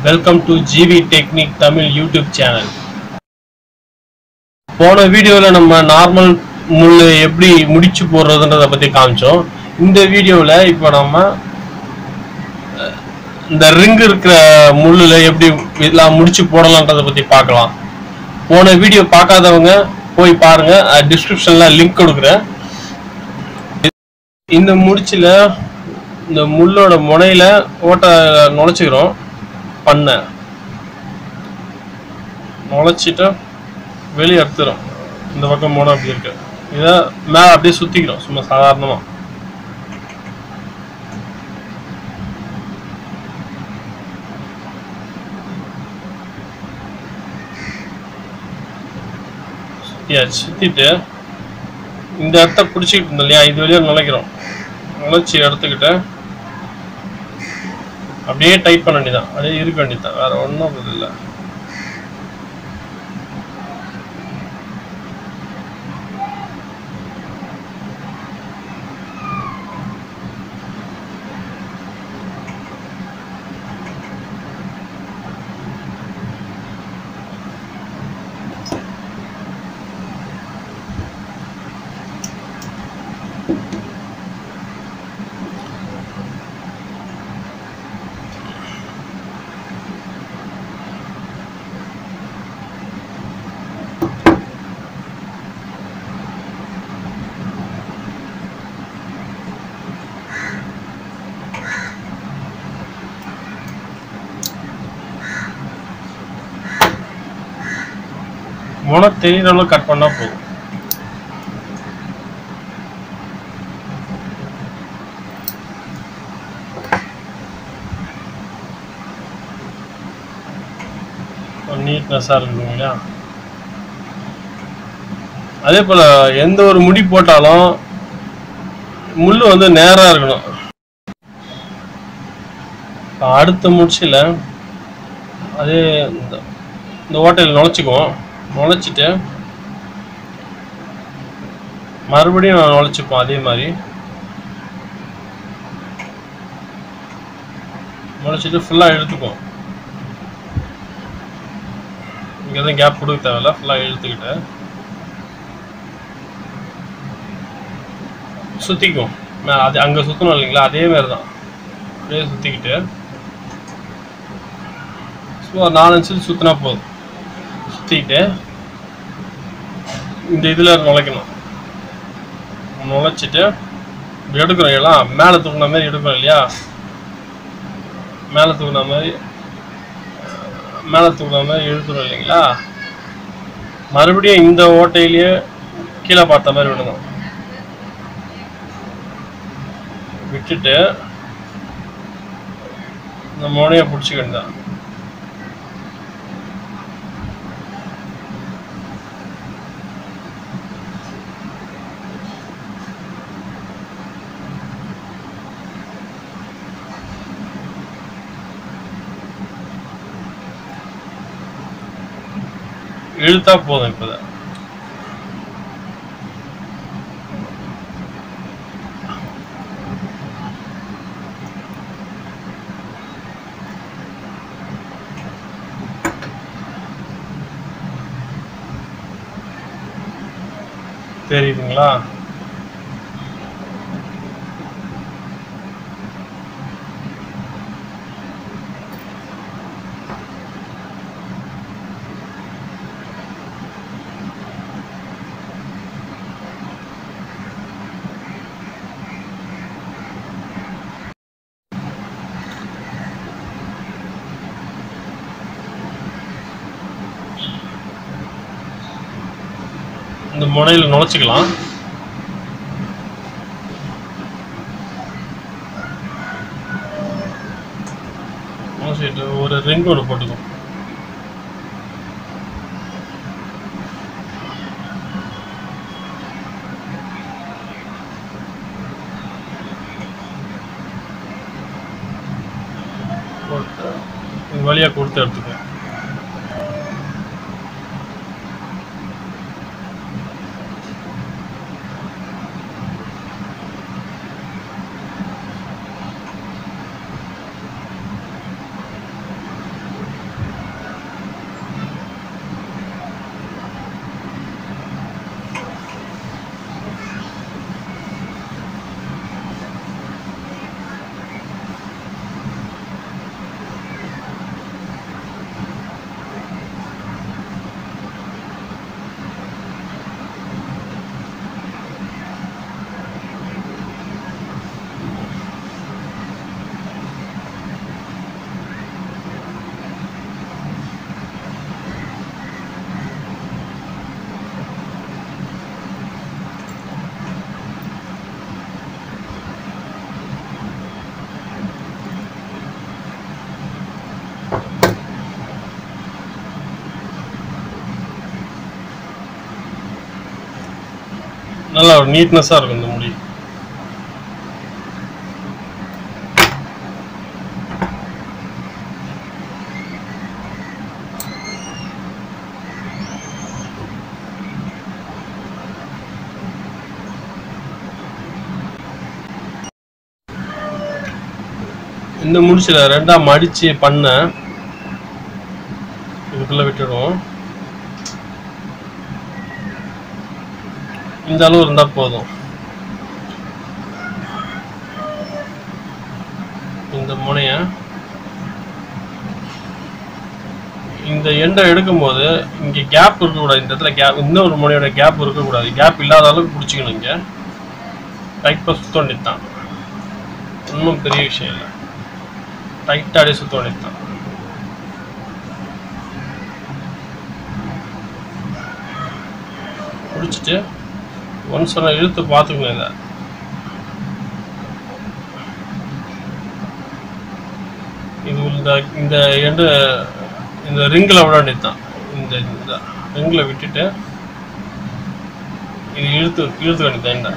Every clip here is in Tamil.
welcome to GV technic Tamil YouTube channel போன வீடியோவில் நம்ம நார்மல் முள் எப்படி முடிச்சு போடுறதுன்றதை பற்றி காமிச்சோம் இந்த வீடியோவில் இப்போ நம்ம அஹ், இந்த ரிங் இருக்கிற முள்ளில் எப்படி இதெல்லாம் முடிச்சு போடலான்றதை பற்றி பார்க்கலாம் போன வீடியோ பார்க்காதவங்க போய் பாருங்க டிஸ்கிரிப்ஷனில் லிங்க் கொடுக்குறேன் இந்த முடிச்சில் இந்த முள்ளோட முனையில ஓட்டை நுழைச்சிக்கிறோம் பண்ண நுழைச்சிட்டு வெளியே எடுத்துரும் இந்த பக்கம் போனால் அப்படி இருக்கு இதை மேலே அப்படியே சுற்றிக்கிறோம் சும்மா சாதாரணமாக சுற்றியாச்சு சுற்றிட்டு இந்த இடத்த பிடிச்சிக்கிட்டு இருந்தோம் இல்லையா இது வழியாக நுழைக்கிறோம் நுழைச்சி எடுத்துக்கிட்டு அப்படியே டைப் பண்ண வேண்டியதான் அப்படியே இருக்க வேண்டியதான் வேற ஒன்றும் இல்லை முனை தெரியுற அளவுக்கு கட் பண்ணா போதும் நீட்னஸாக இருக்கணும் இல்லையா அதே போல் எந்த ஒரு முடி போட்டாலும் முள் வந்து நேராக இருக்கணும் இப்ப அடுத்த முடிச்சில் அதே இந்த இந்த ஓட்டையில் நுழைச்சிக்குவோம் நுழைச்சிட்டு மறுபடியும் நுழைச்சிப்போம் அதே மாதிரி நுழைச்சிட்டு ஃபுல்லாக இழுத்துக்குவோம் இங்கே எதுவும் கேப் கொடுக்க தேவையில்ல ஃபுல்லாக இழுத்துக்கிட்டு சுற்றிக்குவோம் மே அது அங்கே சுற்றணும் இல்லைங்களா அதே மாதிரி தான் அப்படியே சுற்றிக்கிட்டு சும்மா ஒரு நாலு இன்ச்சு சுற்றினா போதும் சுற்றிக்கிட்டு இந்த இதில் நுழைக்கணும் நுழைச்சிட்டு இப்படி எடுக்கிறோம் எல்லாம் மேலே தூக்குன மாதிரி எடுக்கிறோம் இல்லையா மேலே தூக்குன மாதிரி மேலே தூக்குன மாதிரி இழுத்துறோம் இல்லைங்களா மறுபடியும் இந்த ஓட்டையிலேயே கீழே பார்த்த மாதிரி விடணும் விட்டுட்டு இந்த முனையை பிடிச்சிக்க வேண்டியதான் இழுத்தா போதும் இப்போதான் தெரியுதுங்களா இந்த முனையில் நுழைச்சிக்கலாம் நுழைச்சிட்டு ஒரு ரிங் ஒன்று போட்டுக்கும் போட்டு இது வழியாக கொடுத்து எடுத்துக்கோ நல்லா ஒரு நீட்னஸாக இருக்கும் இந்த முடி இந்த முடிச்சில் ரெண்டா மடிச்சு பண்ண இதுக்குள்ள விட்டுடுவோம் இந்த அளவு இருந்தா போதும் இந்த முனைய இந்த எண்டை எடுக்கும்போது இங்க கேப் இருக்கக்கூடாது இந்த இடத்துல கேப் இன்னொரு முனையோட கேப் இருக்கக்கூடாது கேப் இல்லாத அளவுக்கு பிடிச்சிக்கணும் இங்க டைட்டாக சுத்த வேண்டியதுதான் ஒன்றும் பெரிய விஷயம் இல்லை டைட்டாக அப்படியே சுத்த வேண்டியதுதான் பிடிச்சிட்டு ஒன்ஸ் நான் இழுத்து பார்த்துக்கணும் இதை இது இந்த இந்த எண்டு இந்த ரிங்கில் விட வேண்டியதுதான் இந்த இந்த ரிங்கில் விட்டுட்டு இது இழுத்து இழுத்து வேண்டியது எண்டை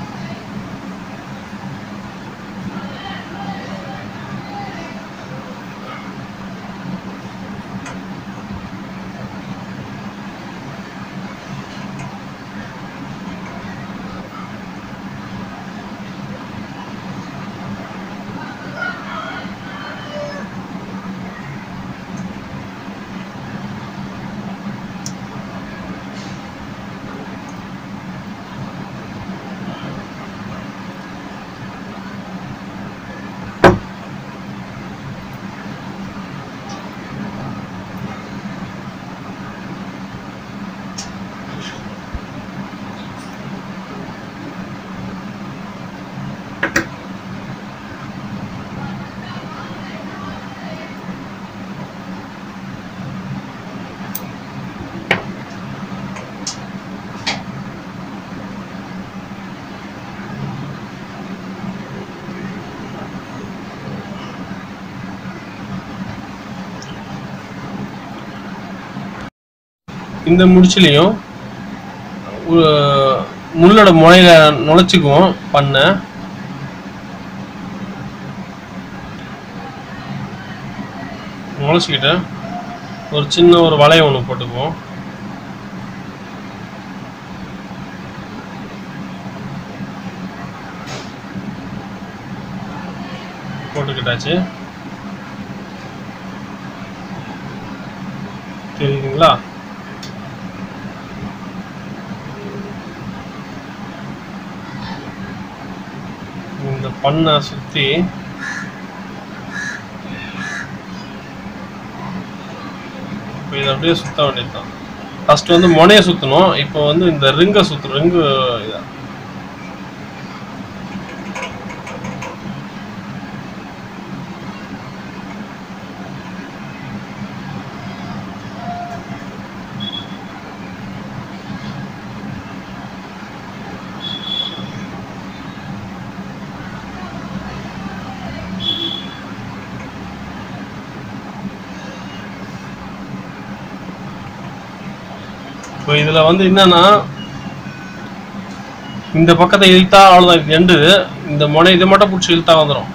இந்த முடிச்சுலையும் ஒரு முள்ளோட முனையில நுழைச்சிக்குவோம் பண்ண நுழைச்சிக்கிட்டு ஒரு சின்ன ஒரு வளையம் ஒன்று போட்டுக்குவோம் போட்டுக்கிட்டாச்சு தெரியுதுங்களா இந்த பண்ணை சுற்றி இப்போ இதை அப்படியே சுத்த வேண்டியதுதான் ஃபர்ஸ்ட் வந்து முனையை சுற்றணும் இப்போ வந்து இந்த ரிங்கை சுற்று ரிங்கு இதை இப்போ இதில் வந்து என்னன்னா இந்த பக்கத்தை இழுத்தா அவ்வளோதான் இது எண்டு இந்த முனை இதை மட்டும் பிடிச்சி இழுத்தா வந்துடும்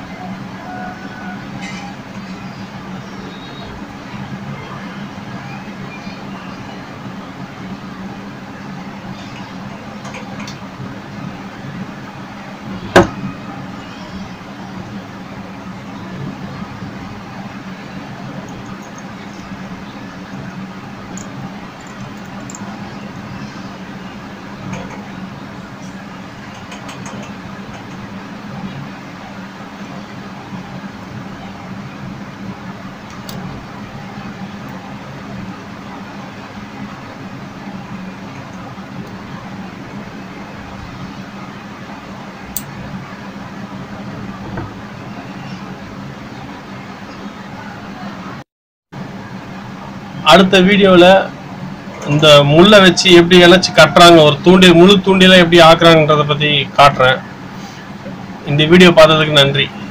அடுத்த வீடியோவில் இந்த முள்ளை வச்சு எப்படி இணைச்சி கட்டுறாங்க ஒரு தூண்டில் முழு தூண்டில எப்படி ஆக்குறாங்கன்றத பற்றி காட்டுறேன் இந்த வீடியோ பார்த்ததுக்கு நன்றி